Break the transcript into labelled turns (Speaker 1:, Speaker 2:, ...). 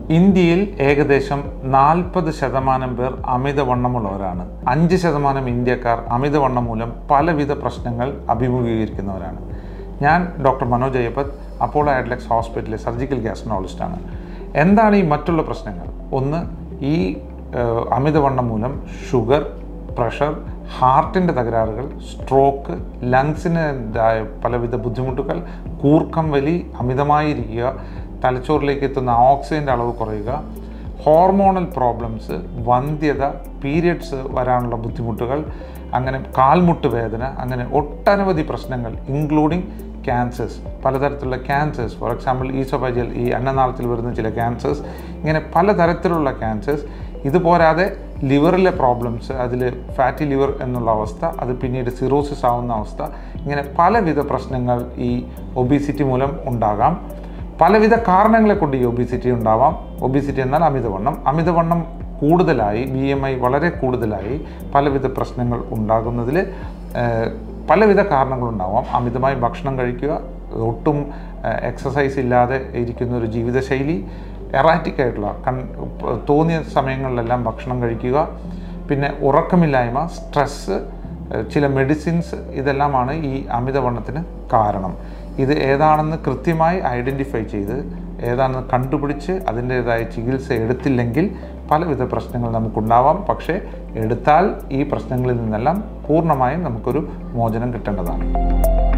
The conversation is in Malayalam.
Speaker 1: ഇന്ത്യയിൽ ഏകദേശം നാൽപ്പത് ശതമാനം പേർ അമിതവണ്ണമുള്ളവരാണ് അഞ്ച് ശതമാനം ഇന്ത്യക്കാർ അമിതവണ്ണം മൂലം പലവിധ പ്രശ്നങ്ങൾ അഭിമുഖീകരിക്കുന്നവരാണ് ഞാൻ doctor Manoj Ayyappath Apollo Adlux ഹോസ്പിറ്റലിലെ സർജിക്കൽ ഗ്യാസ്ട്രോളജിസ്റ്റാണ് എന്താണ് ഈ മറ്റുള്ള പ്രശ്നങ്ങൾ ഒന്ന് ഈ ഏഹ്, അമിതവണ്ണം മൂലം ഷുഗർ പ്രഷർ ഹാർട്ടിൻ്റെ തകരാറുകൾ സ്ട്രോക്ക് ലങ്സിൻ്റെതായ പലവിധ ബുദ്ധിമുട്ടുകൾ കൂർക്കം വലി അമിതമായിരിക്കുക തലച്ചോറിലേക്ക് എത്തുന്ന ഓക്സിജൻ്റെ അളവ് കുറയുക ഹോർമോണൽ പ്രോബ്ലംസ് വന്ധ്യത പീരിയഡ്സ് വരാനുള്ള ബുദ്ധിമുട്ടുകൾ അങ്ങനെ കാൽമുട്ട് വേദന അങ്ങനെ ഒട്ടനവധി പ്രശ്നങ്ങൾ ഇൻക്ലൂഡിങ് ക്യാൻസേഴ്സ് പലതരത്തിലുള്ള ക്യാൻസേഴ്സ് ഫോർ എക്സാമ്പിൾ ഈസോബാജിയൽ ഈ അന്നനാളത്തിൽ വരുന്ന ചില ക്യാൻസേഴ്സ് ഇങ്ങനെ പലതരത്തിലുള്ള ക്യാൻസേഴ്സ് ഇതുപോരാതെ ലിവറിലെ പ്രോബ്ലംസ് അതിൽ ഫാറ്റി ലിവർ എന്നുള്ള അവസ്ഥ അത് പിന്നീട് സിറോസിസ് ആവുന്ന അവസ്ഥ ഇങ്ങനെ പലവിധ പ്രശ്നങ്ങൾ ഈ ഒബീസിറ്റി മൂലം ഉണ്ടാകാം പലവിധ കാരണങ്ങളെ കൊണ്ട് ഈ ഒബിസിറ്റി ഉണ്ടാവാം ഒബിസിറ്റി എന്നാൽ അമിതവണ്ണം അമിതവണ്ണം കൂടുതലായി ബി എം ഐ വളരെ കൂടുതലായി പലവിധ പ്രശ്നങ്ങൾ ഉണ്ടാകുന്നതിൽ ഏഹ്, പലവിധ കാരണങ്ങളുണ്ടാവാം അമിതമായി ഭക്ഷണം കഴിക്കുക ഒട്ടും എക്സസൈസ് ഇല്ലാതെ ഇരിക്കുന്ന ഒരു ജീവിതശൈലി എറാറ്റിക് ആയിട്ടുള്ള കൺ തോന്നിയ സമയങ്ങളിലെല്ലാം ഭക്ഷണം കഴിക്കുക പിന്നെ ഉറക്കമില്ലായ്മ സ്ട്രെസ്സ് ഏഹ് ചില മെഡിസിൻസ് ഇതെല്ലാമാണ് ഈ അമിതവണ്ണത്തിന് കാരണം ഇത് ഏതാണെന്ന് കൃത്യമായി ഐഡൻറ്റിഫൈ ചെയ്ത് ഏതാണെന്ന് കണ്ടുപിടിച്ച് അതിൻ്റേതായ ചികിത്സ എടുത്തില്ലെങ്കിൽ പലവിധ പ്രശ്നങ്ങൾ നമുക്കുണ്ടാവാം പക്ഷേ എടുത്താൽ ഈ പ്രശ്നങ്ങളിൽ നിന്നെല്ലാം പൂർണ്ണമായും നമുക്കൊരു മോചനം കിട്ടേണ്ടതാണ്